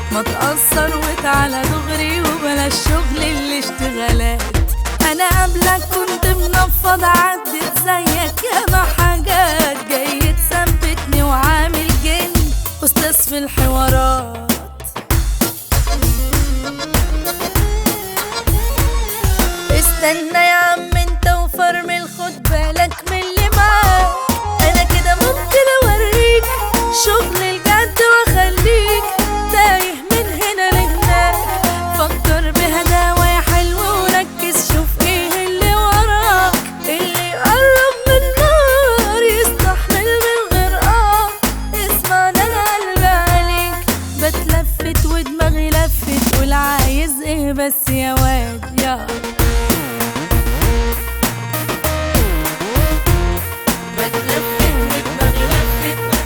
ما تقصر وتعالى دغري وبلاش شغل الاشتغالات انا قبلك كنت منفض عدت زيك ياما حاجات جاي تثبتني وعامل جن استاذ في الحوارات استنى يا عم انت وفرمل خد بالك من اللي معاك انا كده ممكن اوريك شغل الجد واخليك تايه من هنا لهناك فكر بهداوة يا حلو وركز شوف ايه اللي وراك اللي يقرب من نار يستحمل من غير اه اسمع ده انا قلبي عليك بتلفت ودماغي لفت قول عايز ايه بس يا واد يا بتلفت ودماغي لفت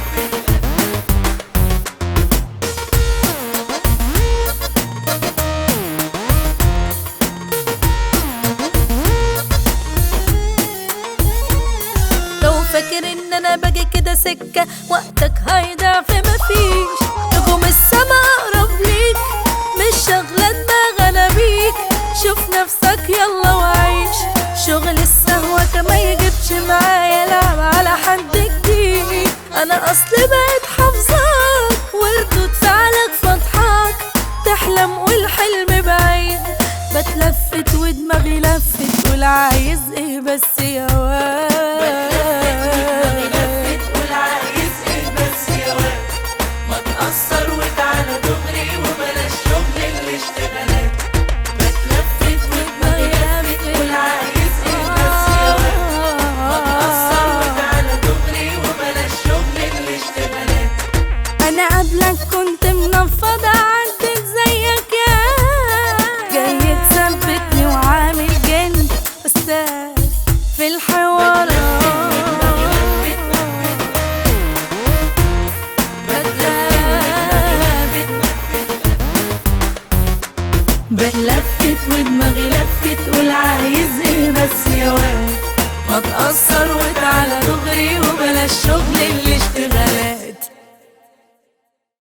لو فاكر ان انا باجي كده سكة وقتك هيضيع في مفيش نجوم السما اقرب ليك مش شغلة دماغ انا بيك شوف نفسك يلا وعيش شغل السهوة كما يجيبش معايا لعب على حد جديد انا اصلي بقيت حافظاك وردود فعلك فضحاك تحلم والحلم بعيد بتلفت ودماغي لفت قول عايز ايه بس يا واد ما تقصر وتعالى دغري وبلاش شغل الاشتغالات بتلفت ودماغي لفت قول عايز ايه بس يا واد ما تقصر وتعالى دغري وبلاش شغل الاشتغالات انا قبلك كنت منفضة عدت زيك يا جاي تثبتني وعامل جن استاذ في الحوارات بتلفت ودماغي لفت قول عايز ايه بس يا واد ما تقصر وتعالى دغري وبلاش شغل الاشتغالات